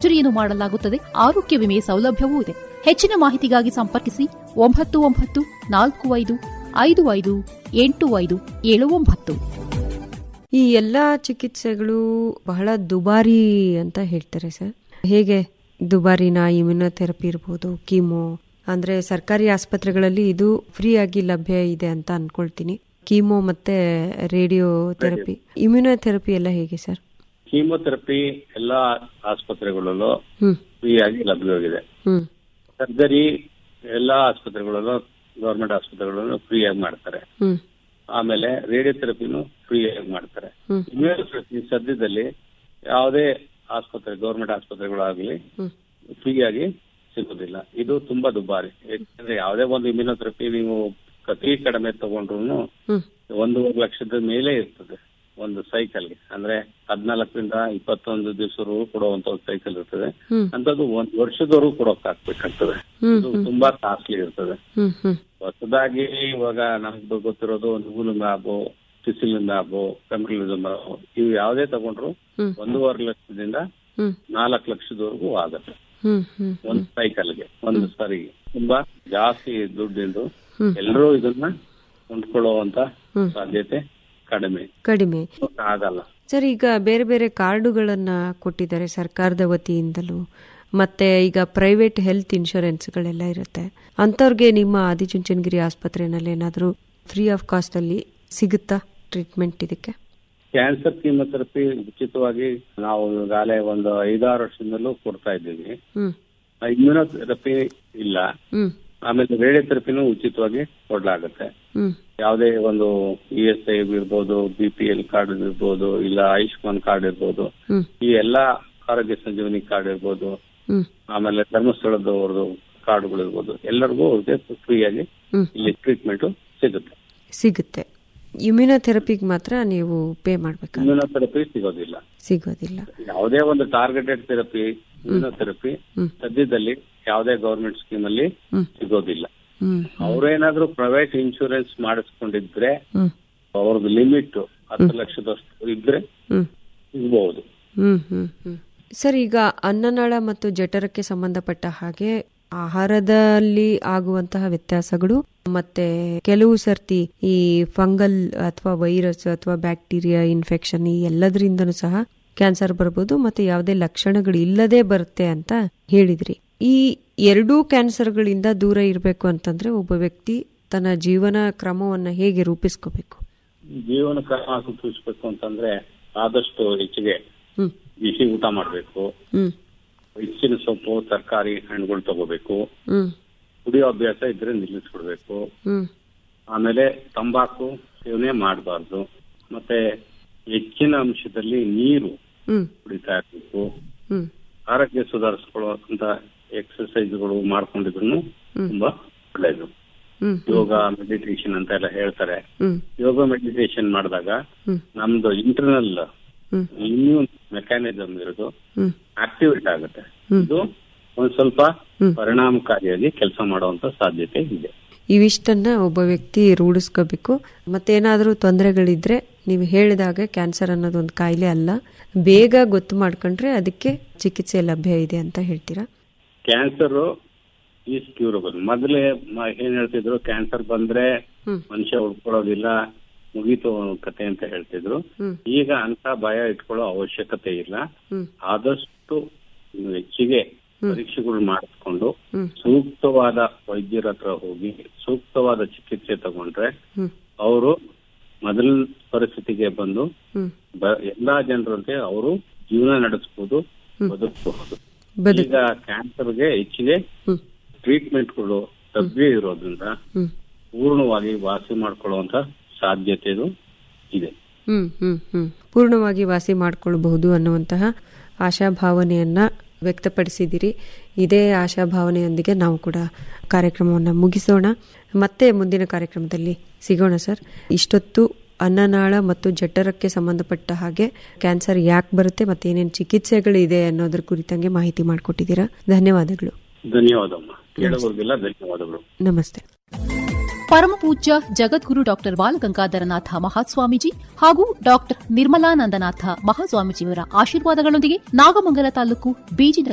ಸರ್ಜರಿಯನ್ನು ಮಾಡಲಾಗುತ್ತದೆ ಆರೋಗ್ಯ ವಿಮೆ ಸೌಲಭ್ಯವೂ ಇದೆ ಹೆಚ್ಚಿನ ಮಾಹಿತಿಗಾಗಿ ಸಂಪರ್ಕಿಸಿ ಒಂಬತ್ತು ಒಂಬತ್ತು ನಾಲ್ಕು ಐದು ಐದು ಐದು ಎಂಟು ಐದು ಏಳು ಒಂಬತ್ತು ಈ ಎಲ್ಲ ಚಿಕಿತ್ಸೆಗಳು ಬಹಳ ದುಬಾರಿ ಅಂತ ಹೇಳ್ತಾರೆ ಸರ್ ಹೇಗೆ ದುಬಾರಿನ ಇಮ್ಯುನೋಥೆರಪಿ ಇರ್ಬೋದು ಕೀಮೋ ಅಂದ್ರೆ ಸರ್ಕಾರಿ ಆಸ್ಪತ್ರೆಗಳಲ್ಲಿ ಇದು ಫ್ರೀ ಆಗಿ ಲಭ್ಯ ಇದೆ ಅಂತ ಅನ್ಕೊಳ್ತೀನಿ ಕೀಮೋ ಮತ್ತೆ ರೇಡಿಯೋ ಥೆರಪಿ ಇಮ್ಯುನೋಥೆರಪಿ ಎಲ್ಲ ಹೇಗೆ ಸರ್ ಕೀಮೋಥೆರಪಿ ಎಲ್ಲಾ ಆಸ್ಪತ್ರೆಗಳಲ್ಲೂ ಹ್ಮ್ ಫ್ರೀ ಆಗಿ ಲಭ್ಯವಾಗಿದೆ ಹ್ಮ್ ಸರ್ಜರಿ ಎಲ್ಲಾ ಆಸ್ಪತ್ರೆಗಳಲ್ಲೂ ಗವರ್ಮೆಂಟ್ ಆಸ್ಪತ್ರೆಗಳಲ್ಲೂ ಫ್ರೀ ಆಗಿ ಮಾಡ್ತಾರೆ ಹ್ಮ್ ಆಮೇಲೆ ರೇಡಿಯೋಥೆರಪಿನೂ ಫ್ರೀ ಆಗಿ ಮಾಡ್ತಾರೆ ಹ್ಮ್. ಇಮ್ಯುನೋಥೆರಪಿ ಸದ್ಯದಲ್ಲಿ ಯಾವುದೇ ಆಸ್ಪತ್ರೆ ಗವರ್ಮೆಂಟ್ ಆಸ್ಪತ್ರೆಗಳಾಗ್ಲಿ ಹ್ಮ್ ಫ್ರೀ ಆಗಿ ಸಿಗೋದಿಲ್ಲ ಇದು ತುಂಬಾ ದುಬಾರಿ ಯಾಕಂದ್ರೆ ಯಾವುದೇ ಒಂದು ಇಮ್ಯುನೋಥೆರಪಿ ನೀವು ಅತಿ ಕಡಿಮೆ ತಗೊಂಡ್ರು ಹ್ಮ್ ಒಂದೂವರೆ ಲಕ್ಷದ ಮೇಲೆ ಇರ್ತದೆ ಒಂದು ಸೈಕಲ್ಗೆ ಅಂದ್ರೆ ಹದಿನಾಲ್ಕರಿಂದ ಇಪ್ಪತ್ತೊಂದು ದಿವಸವರೆಗೂ ಕೊಡುವಂತ ಒಂದು ಸೈಕಲ್ ಇರ್ತದೆ ಹ್ಮ್ ಅಂತದ್ದು ಒಂದ್ ವರ್ಷದವರೆಗೂ ಕೊಡೋಕ್ ಆಗ್ಬೇಕಾಗ್ತದೆ ಹ್ಮ್, ಇದು ತುಂಬಾ ಕಾಸ್ಟ್ಲಿ ಇರ್ತದೆ ಹ್ಮ್ ಹ್ಮ್ ಹೊಸದಾಗಿ ಇವಾಗ ನಮ್ದು ಗೊತ್ತಿರೋದು ಒಂದು ಲ್ಯಾಬು ಸಿಸಿಲಿನ್ ಲ್ಯಾಬು ಕಂಪ್ಯೂಟರಿಸಮ್ ಇವು ಯಾವುದೇ ತಗೊಂಡ್ರು ಹ್ಮ್. ಒಂದೂವರೆ ಲಕ್ಷದಿಂದ ಹ್ಮ್ ನಾಲ್ಕು ಲಕ್ಷದವರೆಗೂ ಆಗುತ್ತೆ ಹ್ಮ್ ಹ್ಮ್ ಒಂದು ಸೈಕಲ್ಗೆ ಒಂದು ಸರಿಗೆ ತುಂಬಾ ಜಾಸ್ತಿ ದುಡ್ಡಿಂದು ಹ್ಮ್. ಎಲ್ಲರೂ ಇದನ್ನ ಕೊಂಡ್ಕೊಳ್ಳುವಂತ ಹ್ಮ್. ಸಾಧ್ಯತೆ ಕಡಿಮೆ ಕಡಿಮೆ ಆಗಲ್ಲ ಸರ್ ಈಗ ಬೇರೆ ಬೇರೆ ಕಾರ್ಡುಗಳನ್ನ ಕೊಟ್ಟಿದ್ದಾರೆ ಸರ್ಕಾರದ ವತಿಯಿಂದಲೂ ಮತ್ತೆ ಈಗ ಪ್ರೈವೇಟ್ ಹೆಲ್ತ್ ಇನ್ಶೂರೆನ್ಸ್ಗಳೆಲ್ಲ ಇರುತ್ತೆ ಅಂಥವ್ರಿಗೆ ನಿಮ್ಮ ಆದಿಚುಂಚನಗಿರಿ ಆಸ್ಪತ್ರೆನಲ್ಲಿ ಏನಾದರೂ ಫ್ರೀ ಆಫ್ ಕಾಸ್ಟ್ ಅಲ್ಲಿ ಸಿಗುತ್ತಾ ಟ್ರೀಟ್ಮೆಂಟ್ ಇದಕ್ಕೆ ಕ್ಯಾನ್ಸರ್ ಕೀಮೋಥೆರಪಿ ಉಚಿತವಾಗಿ ನಾವು ಈಗಾಗಲೇ ಒಂದು ಐದಾರು ವರ್ಷದಿಂದಲೂ ಕೊಡ್ತಾ ಇದ್ದೀವಿ ಹ್ಮ್ ಇಮ್ಯುನೋಥೆರಪಿ ಇಲ್ಲ ಹ್ಮ್ ಆಮೇಲೆ ರೇಡಿಯೋಥೆರಪಿನೂ ಉಚಿತವಾಗಿ ಕೊಡ್ಲಾಗುತ್ತೆ ಹ್ಮ್ ಯಾವುದೇ ಒಂದು ಇ ಎಸ್ ಐ ಇರ್ಬೋದು ಬಿ ಪಿ ಎಲ್ ಕಾರ್ಡ್ ಇರ್ಬೋದು ಇಲ್ಲ ಆಯುಷ್ಮಾನ್ ಕಾರ್ಡ್ ಇರ್ಬೋದು ಹ್ಮ್ ಈ ಎಲ್ಲಾ ಆರೋಗ್ಯ ಸಂಜೀವನಿ ಕಾರ್ಡ್ ಇರ್ಬೋದು ಹ್ಮ್ ಆಮೇಲೆ ಧರ್ಮಸ್ಥಳದವ್ರದ್ದು ಕಾರ್ಡ್ಗಳು ಇರ್ಬೋದು ಎಲ್ಲರಿಗೂ ಅವ್ರಿಗೆ ಫ್ರೀಯಾಗಿ ಹ್ಮ್ ಇಲ್ಲಿ ಟ್ರೀಟ್ಮೆಂಟ್ ಸಿಗುತ್ತೆ ಸಿಗುತ್ತೆ ಇಮ್ಯುನೋಥೆರಪಿಗೆ ಮಾತ್ರ ನೀವು ಪೇ ಮಾಡ್ಬೇಕಾ ಇಮ್ಯುನೋಥೆರಪಿ ಸಿಗೋದಿಲ್ಲ ಸಿಗೋದಿಲ್ಲ ಯಾವುದೇ ಒಂದು ಟಾರ್ಗೆಟೆಡ್ ಥೆರಪಿ ಇಮ್ಯುನೋಥೆರಪಿ ಹ್ಮ್. ಸದ್ಯದಲ್ಲಿ ಯಾವುದೇ ಗವರ್ಮೆಂಟ್ ಸ್ಕೀಮ್ ಅಲ್ಲಿ ಹ್ಮ್ ಸಿಗೋದಿಲ್ಲ ಹ್ಮ್ ಅವ್ರೇನಾದ್ರೂ ಪ್ರೈವೇಟ್ ಇನ್ಶೂರೆನ್ಸ್ ಮಾಡಿಸ್ಕೊಂಡಿದ್ರೆ ಹ್ಮ್ ಅವ್ರದ್ದು ಲಿಮಿಟ್ ಹತ್ತು ಲಕ್ಷದಷ್ಟು ಇದ್ರೆ ಹ್ಮ್ ಸಿಗಬಹುದು ಹ್ಮ್ ಹ್ಮ್ ಹ್ಮ್ ಸರ್ ಈಗ ಅನ್ನನಾಳ ಮತ್ತು ಜಠರಕ್ಕೆ ಸಂಬಂಧಪಟ್ಟ ಹಾಗೆ ಆಹಾರದಲ್ಲಿ ಆಗುವಂತಹ ವ್ಯತ್ಯಾಸಗಳು ಮತ್ತೆ ಕೆಲವು ಸರ್ತಿ ಈ ಫಂಗಲ್ ಅಥವಾ ವೈರಸ್ ಅಥವಾ ಬ್ಯಾಕ್ಟೀರಿಯಾ ಇನ್ಫೆಕ್ಷನ್ ಈ ಎಲ್ಲದರಿಂದನೂ ಸಹ ಕ್ಯಾನ್ಸರ್ ಬರ್ಬೋದು ಮತ್ತೆ ಯಾವುದೇ ಲಕ್ಷಣಗಳು ಇಲ್ಲದೆ ಬರುತ್ತೆ ಅಂತ ಹೇಳಿದ್ರಿ ಈ ಎರಡೂ ಕ್ಯಾನ್ಸರ್ಗಳಿಂದ ದೂರ ಇರಬೇಕು ಅಂತಂದ್ರೆ ಒಬ್ಬ ವ್ಯಕ್ತಿ ತನ್ನ ಜೀವನ ಕ್ರಮವನ್ನ ಹೇಗೆ ರೂಪಿಸ್ಕೋಬೇಕು ಜೀವನ ಕ್ರಮ ಸೂಚಿಸಬೇಕು ಅಂತಂದ್ರೆ ಆದಷ್ಟು ಹೆಚ್ಚಿಗೆ ಹ್ಮ್ ಬಿಸಿ ಊಟ ಮಾಡಬೇಕು ಹ್ಮ್ ಹೆಚ್ಚಿನ ಸೊಪ್ಪು ತರಕಾರಿ ಹಣ್ಣುಗಳು ತಗೋಬೇಕು ಹ್ಮ್ ಕುಡಿಯೋ ಅಭ್ಯಾಸ ಇದ್ರೆ ನಿಲ್ಲಿಸ್ಬಿಡ್ಬೇಕು ಹ್ಮ್ ಆಮೇಲೆ ತಂಬಾಕು ಸೇವನೆ ಮಾಡಬಾರ್ದು ಮತ್ತೆ ಹೆಚ್ಚಿನ ಅಂಶದಲ್ಲಿ ನೀರು ಹ್ಮ್ ಕುಡಿತಾ ಇರ್ಬೇಕು ಹ್ಮ್ ಆರೋಗ್ಯ ಸುಧಾರಿಸ್ಕೊಳ್ಳುವಂತ ಎಕ್ಸರ್ಸೈಸ್ಗಳು ಮಾಡ್ಕೊಂಡಿದ್ರು ಹ್ಮ್. ತುಂಬಾ ಒಳ್ಳೇದು ಹ್ಮ್ ಯೋಗ ಮೆಡಿಟೇಷನ್ ಅಂತ ಎಲ್ಲ ಹೇಳ್ತಾರೆ ಹ್ಮ್ ಯೋಗ ಮೆಡಿಟೇಷನ್ ಮಾಡಿದಾಗ ಹ್ಮ್ ನಮ್ದು ಇಂಟರ್ನಲ್ ಹ್ಮ್ ಇಮ್ಯೂನ್ ಮೆಕ್ಯಾನಿಸಮ್ ಇರೋದು ಹ್ಮ್ ಆಕ್ಟಿವೇಟ್ ಆಗುತ್ತೆ ಹ್ಮ್. ಇದು ಒಂದ್ ಸ್ವಲ್ಪ ಹ್ಮ್. ಪರಿಣಾಮಕಾರಿಯಾಗಿ ಕೆಲಸ ಮಾಡುವಂತ ಸಾಧ್ಯತೆ ಇದೆ ಇವಿಷ್ಟನ್ನ ಒಬ್ಬ ವ್ಯಕ್ತಿ ರೂಢಿಸ್ಕೋಬೇಕು ಮತ್ತೇನಾದರೂ ತೊಂದರೆಗಳಿದ್ರೆ ನೀವು ಹೇಳಿದಾಗ ಕ್ಯಾನ್ಸರ್ ಅನ್ನೋದು ಒಂದು ಕಾಯಿಲೆ ಅಲ್ಲ ಬೇಗ ಗೊತ್ತು ಮಾಡ್ಕೊಂಡ್ರೆ ಅದಕ್ಕೆ ಚಿಕಿತ್ಸೆ ಲಭ್ಯ ಇದೆ ಅಂತ ಹೇಳ್ತೀರಾ ಕ್ಯಾನ್ಸರ್ ಈಸ್ ಕ್ಯೂರಬಲ್ ಮೊದಲೇ ಮ- ಏನ್ ಹೇಳ್ತಿದ್ರು ಕ್ಯಾನ್ಸರ್ ಬಂದ್ರೆ ಹ್ಮ್ ಮನುಷ್ಯ ಉಳ್ಕೊಳ್ಳೋದಿಲ್ಲ ಮುಗೀತು ಅವ್ನ್ ಕತೆ ಅಂತ ಹೇಳ್ತಿದ್ರು ಹ್ಮ್ ಈಗ ಅಂತ ಭಯ ಇಟ್ಕೊಳ್ಳೋ ಅವಶ್ಯಕತೆ ಇಲ್ಲ ಹ್ಮ್ ಆದಷ್ಟು ನೀವು ಹೆಚ್ಚಿಗೆ ಪರೀಕ್ಷೆಗಳು ಮಾಡಿಸ್ಕೊಂಡು ಹ್ಮ್ ಸೂಕ್ತವಾದ ವೈದ್ಯರ ಹತ್ರ ಹೋಗಿ ಸೂಕ್ತವಾದ ಚಿಕಿತ್ಸೆ ತಗೊಂಡ್ರೆ ಹ್ಮ್ ಅವರು ಮೊದಲ ಪರಿಸ್ಥಿತಿಗೆ ಬಂದು ಹ್ಮ್ ಬ- ಎಲ್ಲಾ ಜನರಂತೆ ಅವರು ಜೀವನ ನಡೆಸಬಹುದು ಬದುಕಬಹುದು ಬದುಕು ಈಗ ಕ್ಯಾನ್ಸರ್ಗೆ ಹೆಚ್ಚಿಗೆ ಹ್ಮ್ ಟ್ರೀಟ್ಮೆಂಟ್ಗಳು ಲಭ್ಯ ಇರೋದ್ರಿಂದ ಹ್ಮ್ ಪೂರ್ಣವಾಗಿ ವಾಸಿ ಮಾಡ್ಕೊಳ್ಳುವಂತ ಸಾಧ್ಯತೆದು ಇದೆ ಹ್ಮ್ ಹ್ಮ್ ಹ್ಮ್ ಪೂರ್ಣವಾಗಿ ವಾಸಿ ಮಾಡಿಕೊಳ್ಳಬಹುದು ಅನ್ನುವಂತಹ ಆಶಾಭಾವನೆಯನ್ನ ವ್ಯಕ್ತಪಡಿಸಿದಿರಿ ಇದೇ ಆಶಾಭಾವನೆಯೊಂದಿಗೆ ನಾವು ಕೂಡ ಕಾರ್ಯಕ್ರಮವನ್ನು ಮುಗಿಸೋಣ ಮತ್ತೆ ಮುಂದಿನ ಕಾರ್ಯಕ್ರಮದಲ್ಲಿ ಸಿಗೋಣ ಸರ್ ಇಷ್ಟೊತ್ತು ಅನ್ನನಾಳ ಮತ್ತು ಜಠರಕ್ಕೆ ಸಂಬಂಧಪಟ್ಟ ಹಾಗೆ ಕ್ಯಾನ್ಸರ್ ಯಾಕೆ ಬರುತ್ತೆ ಮತ್ತೆ ಏನೇನು ಚಿಕಿತ್ಸೆಗಳಿದೆ ಅನ್ನೋದ್ರ ಕುರಿತಂಗೆ ಮಾಹಿತಿ ಮಾಡಿಕೊಟ್ಟಿದ್ದೀರಾ ಧನ್ಯವಾದಗಳು ಧನ್ಯವಾದಮ್ಮ ಕೇಳೋರ್ಗೆಲ್ಲ ಧನ್ಯವಾದಗಳು ನಮಸ್ತೆ ಪರಮಪೂಜ್ಯ ಜಗದ್ಗುರು ಡಾಕ್ಟರ್ ಬಾಲಗಂಗಾಧರನಾಥ ಮಹಾಸ್ವಾಮೀಜಿ ಹಾಗೂ ಡಾಕ್ಟರ್ ನಿರ್ಮಲಾನಂದನಾಥ ಮಹಾಸ್ವಾಮೀಜಿಯವರ ಆಶೀರ್ವಾದಗಳೊಂದಿಗೆ ನಾಗಮಂಗಲ ತಾಲೂಕು ಬೀಜಿಂದ್ರ